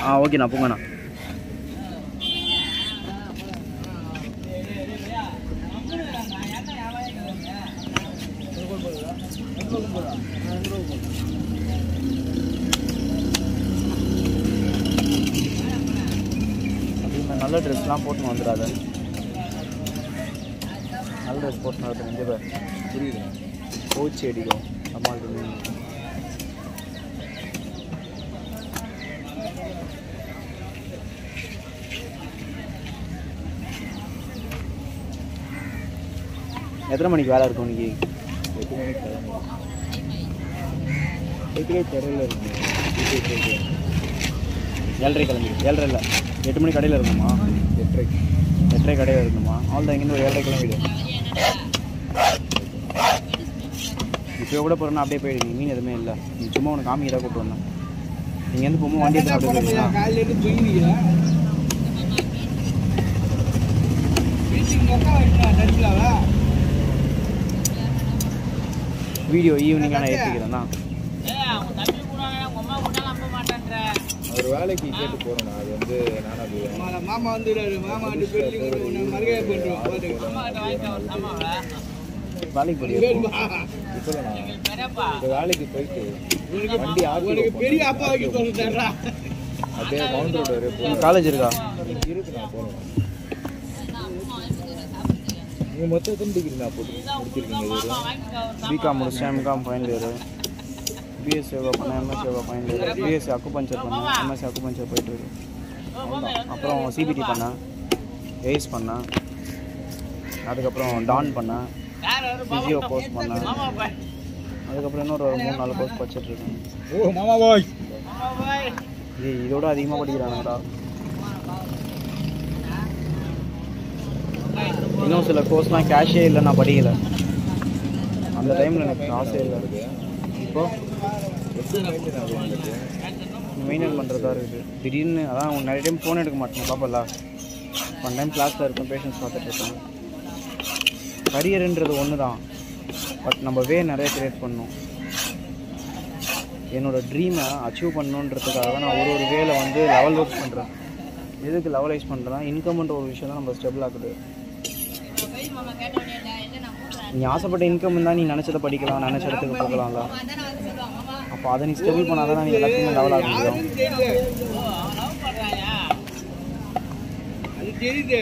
ஆ ஓகேண்ணா போங்கண்ணா அப்படின்னா நல்ல ட்ரெஸ்லாம் போட்டுன்னு வந்துடாத நல்ல ட்ரெஸ் போட்டுன்னு வருது இங்கே பேர் புரியுது கோச்சி அடிக்கும் அம்மாள் எத்தனை மணிக்கு வேலை இருக்கும் இன்னைக்கு எட்டு மணிக்கு கிளம்பும் எட்டுக்கே தெரியல இருக்கு ஏழரை கிளம்பி ஏழரை இல்லை எட்டு மணி கடையில் இருக்கணுமா எட்டரைக்கு எட்டரை கடையில் இருக்கணுமா அவ்வளோ இங்கேருந்து ஒரு ஏழரை கிளம்பிடு இப்போ கூட போகிறோன்னா அப்படியே போயிடுங்க மீன் எதுவுமே இல்லை நீ சும்மா உனக்கு காமி தான் கூப்பிட்டு வந்தேன் இங்கேருந்து போகும்போது வண்டி எடுத்து அப்படியே போயிடுங்களா காலையில இருந்து தூங்கிக்கிறேன் பெண்டிங் மொக்கா வைக்கலாம் நடிக்கலாவா வீடியோ ஈவினிங்காக நான் ஏற்றிக்கிறேன்னா அவர் வேலைக்கு கேட்டு போறேன் அது வந்து நானா போவேன் மாமா- மாமா வந்துடுறாரு மாமா வந்து பெண்டிங் மறுகையா பண்ணுறோம் வேலைக்கு போய் இப்போ நான் இப்போ வேலைக்கு போயிட்டு உனக்கு வண்டி ஆர்டி உனக்கு பெரிய அப்பா வைக்க சொல்லிட்டேன்டா அப்படியே கவுண்டரோட வரையும் காலேஜ் இருக்கா இருக்கு நான் போறேன் நீங்க மொத்தம் எத்தனை டிகிரி நான் போட்டு முடிச்சிருக்கீங்க இது வரையும்? பிகாம் முடிச்சேன் MCom final year BSc yoga பண்ணேன் MS yoga final year BSc acupuncture பண்ணேன் எம்எஸ்சி அக்குபஞ்சர் போயிட்டு இருக்கு அவ்வளவுதான். அப்புறம் சிபிடி பண்ணேன் எய்ஸ் பண்ணேன் அதுக்கப்புறம் டான் பண்ணேன் ஃபிசியோ கோர்ஸ் பண்ணேன் அதுக்கப்புறம் இன்னொரு ஒரு மூணு நாலு கோர்ஸ் படிச்சுட்டு இருக்கேன் ஓ மாமா பாய் ஏய் இதோட அதிகமாக படிக்கிறானுங்கடா இன்னும் சில கோர்ஸ்லாம் கேஷே இல்லை நான் படிக்கல அந்த டைமில் எனக்கு காசே இல்லை இப்போ எப்படி மெயின்டைன் ஆகும் உங்களுக்கு மெயின்டைன் பண்ணுறதா இருக்குது திடீர்னு அதான் உன் நிறைய டைம் ஃபோன் எடுக்க மாட்டேன் பாப்பல ஒன் டைம் கிளாஸில் இருப்பேன் பேஷன்ஸ் பார்த்துட்டு இருப்பேன் கரியர்ன்றது ஒன்று தான் பட் நம்ம வே நிறைய கிரியேட் பண்ணணும் என்னோட ட்ரீமை அச்சீவ் பண்ணணுன்றதுக்காக நான் ஒரு ஒரு வேல வந்து லெவல் ஒர்க் பண்ணுறேன் எதுக்கு லெவலைஸ் பண்ணுறேன்னா இன்கம்ன்ற ஒரு விஷயம் தான் நம்ம ஸ்டெபிள் ஆகுது நீ ஆசைப்பட்ட இன்கம் இருந்தால் நீ நினச்சதை படிக்கலாம் நினச்ச இடத்துக்கு போகலாம்ல அப்போ அதை நீ ஸ்டெபிள் பண்ணாதான் நீ எல்லாத்துக்குமே லெவல் ஆக முடியும் யாருன்னு தெரியல அது தெரியுது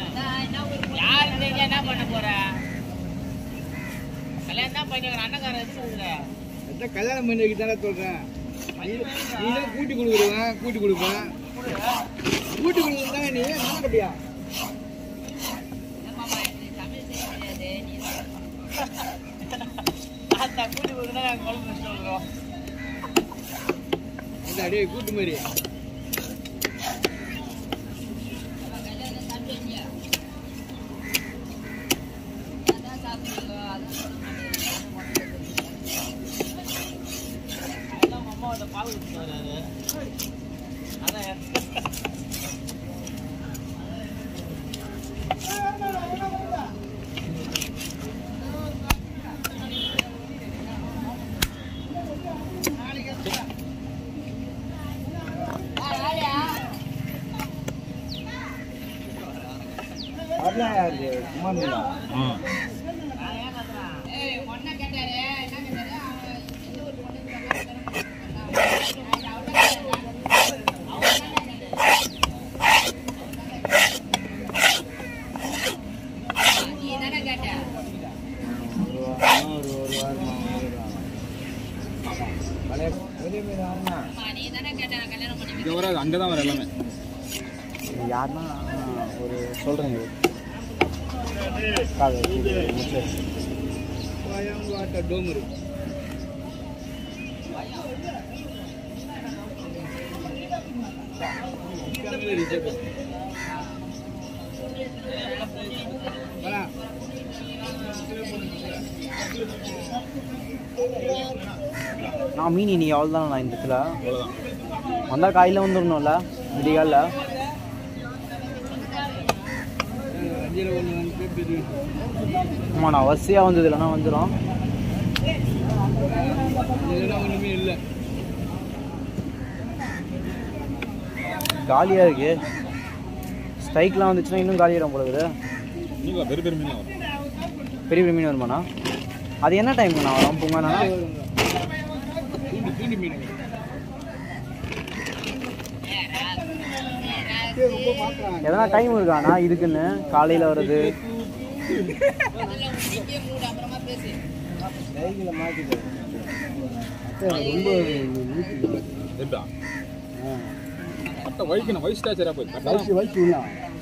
அதான் கல்யாணம் பண்ணி வைக்க தானே சொல்றேன் நீ நீ தான் கூட்டி கொடுக்குறவன் கூட்டி கொடுப்பேன் கூட்டி கொடுக்குறதா நீ மாட்டப்பியா இந்த அடே கூட்டு மாதிரி அதெல்லாம் யாரு குமார் ஒரு வாரமா ஒரு ஒரு வாரமா ஒரு வாரம். பழைய பெரிய மீன் வாங்கினா இங்கே வராது அங்கே தான் வர எல்லாமே யாருன்னா ஒரு சொல்கிறேங்க காது முடிச்சு வாட்டர் டோமரு நான் மீன் நீ எவ்வளோ தான் நான் இந்த இடத்துல வந்தால் காலையில் வந்துடணும்ல விடிகாலில் அஞ்சில் ஒன்று வந்து பெரிய ஆமாம் நான் வரிசையாக வந்தது இல்லைன்னா வந்துடும் இதெல்லாம் ஒன்றுமே இல்லை காலியாக இருக்கு ஸ்ட்ரைக்லாம் வந்துச்சுன்னா இன்னும் காலியிடம் போல இருக்குது நீங்கள் பெரிய பெரிய மீன் வரும் பெரிய பெரிய மீன் வருமாண்ணா அது என்ன டைம்ண்ணா வரும் பொங்கண்ணா தூண்டி தூண்டி மீன் ரொம்ப பார்க்குறாங்க எதனா டைம் இருக்காண்ணா இதுக்குன்னு காலையில் வருது கைகளை மாட்டிட்டு ரொம்ப எப்படா கரெக்டாக வலிக்கணும் வயசு ஸ்டாச்சராக போய் வயசு கரெக்டாக வயசு உண்ணா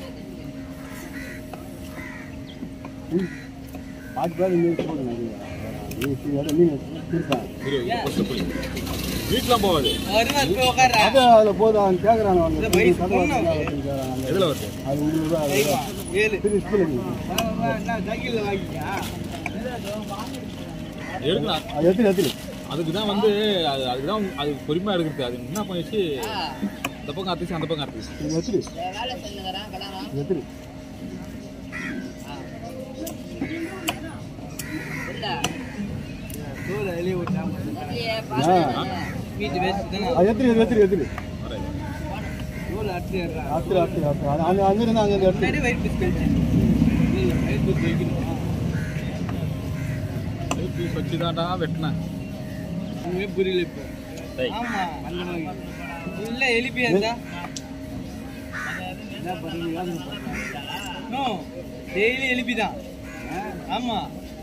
பாட்டு பாடு மீன் போடுங்க மீன் இருப்பேன் வீட்டுலாம் போகாது அது அதில் போதும் அவன் கேட்குறான் எதில் வருது அது உங்களுக்கு திரு ஸ்கூலுக்கு எடுக்கலாம் அது எடுத்து எடுத்து அதுக்கு தான் வந்து அது அதுக்கு தான் அது பொறுமையாக எடுக்கிறது அது என்ன பண்ணிச்சு இந்த பக்கம் அத்திச்சு அந்த பக்கம் அத்திச்சு இது எடுத்துரு இது எடுத்துரு அது எடுத்துரு இது எடுத்துரு எடுத்துரு அத்துரு அத்துரு அத்துரு அது அங்கே அங்கிருந்து அங்கே எடுத்துரு பீஸ் வச்சு தான்டா வெட்டினேன் புரியல இப்போ டேய். ஆமா அந்த மாதிரி இல்ல எலிபியா இருந்தா என்ன பண்ணுறீங்க நோ டெய்லி எலிபி தான் ஆமா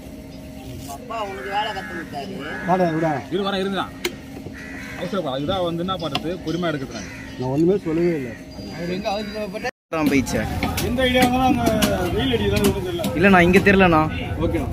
வாடா விடா இரு வரேன் இருந்தான் அவசரப்பா அதுதான் வந்து என்ன பண்ணுறது பொறுமையாக எடுக்கிறது நான் ஒண்ணுமே சொல்லவே இல்லை அவர் எங்க அவசரப்பட்ட போயிடுச்சேன் எந்த ஐடியா இருந்தாலும் அங்கே வெயில் அடிக்கிறது ஒன்றும் தெரியல இல்லைண்ணா இங்கே தெரிலண்ணா ஓகே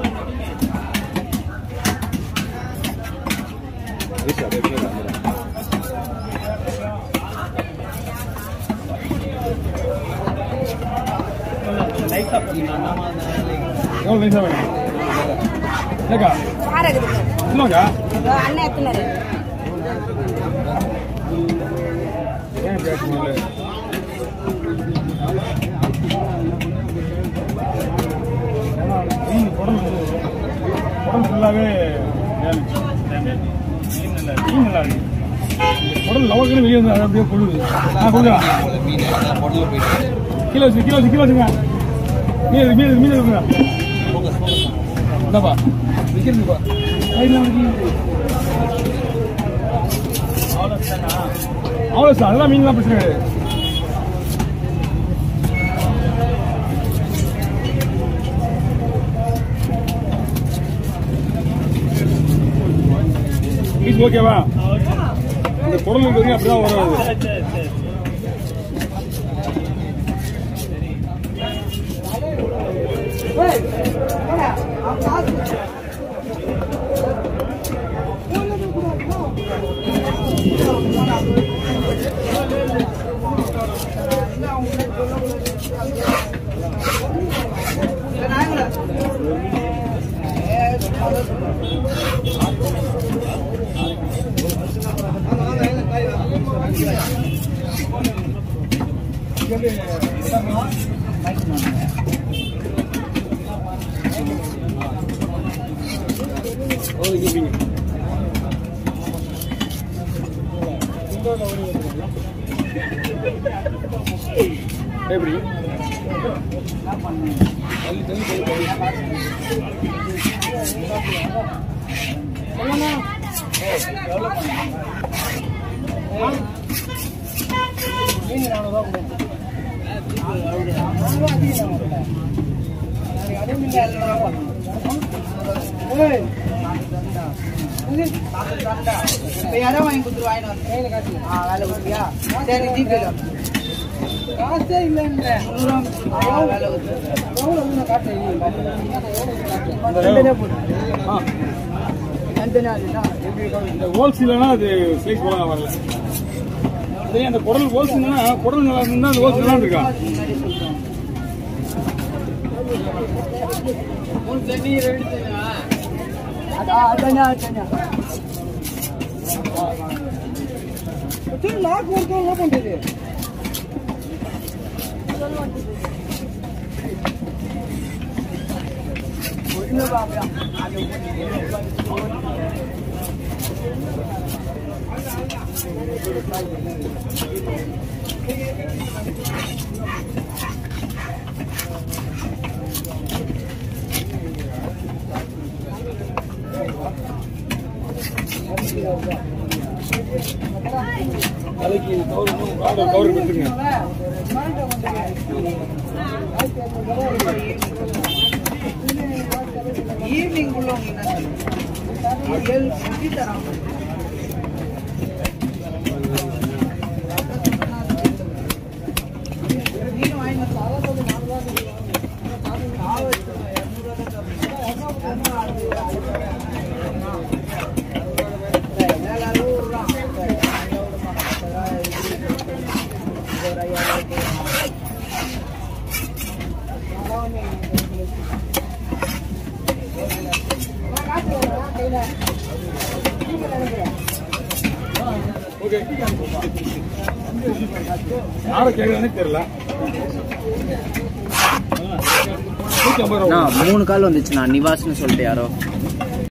எவ்வளோ பைசா வேணும் என்னக்கா இன்னும்க்கா அண்ணன் எத்தனை ஏன் பேசணும் மீன் குடம்பு குடம்பு ஃபுல்லாகவே மீன் நல்லா மீன் நல்லா இருக்கு குடல் லவக்குன்னு வெளியே வந்து அது அப்படியே கொள்ளுது ஆ கொடுங்க கிலோ வச்சு கிலோ வச்சு கிலோ வச்சுங்க மீன் இருக்கு, மீன் இருக்கு, மீன் இருக்குங்க இந்தாப்பா விற்கிறதுப்பா அவ்வளோ சார் அதெல்லாம் மீன்லாம் பிரச்சனை கிடையாது பீஸ் ஓகேவா இந்த குடல் இருக்கிறது அப்படிதான் வராது எப்படி யாரோ வாங்கி கொடுத்துரு வாங்கிட்டு வந்து கையில காசு ஆ வேலை கொடுத்தியா சரி ஜிபேல காசே இல்லைன்ற வேலை கொடுத்து எவ்வளோ நான் காட்டுறேன் ஆ தனித்தனியாக இந்த ஹோல்சேல்னா அது சைஸ் போல வரல அதே அந்த குடல் ஹோல்சேல்னா குடல் நல்லா இருந்தா அந்த ஹோல்சேல் தான் இருக்கா தனியா தனியா லாக் ஒர்க் என்ன பண்றது தலைக்கு கவர் கவர் கவர் கொடுத்துருங்க ஈவினிங் உள்ளவங்க என்ன ஏழு மணிக்கு தராங்க நீங்க வாங்கி ஓகே யாரை கேட்குறதுன்னு தெரியல நூற்றி ஐம்பது ரூபா மூணு கால் வந்துச்சுண்ணா நிவாஸ்னு சொல்லிட்டு யாரோ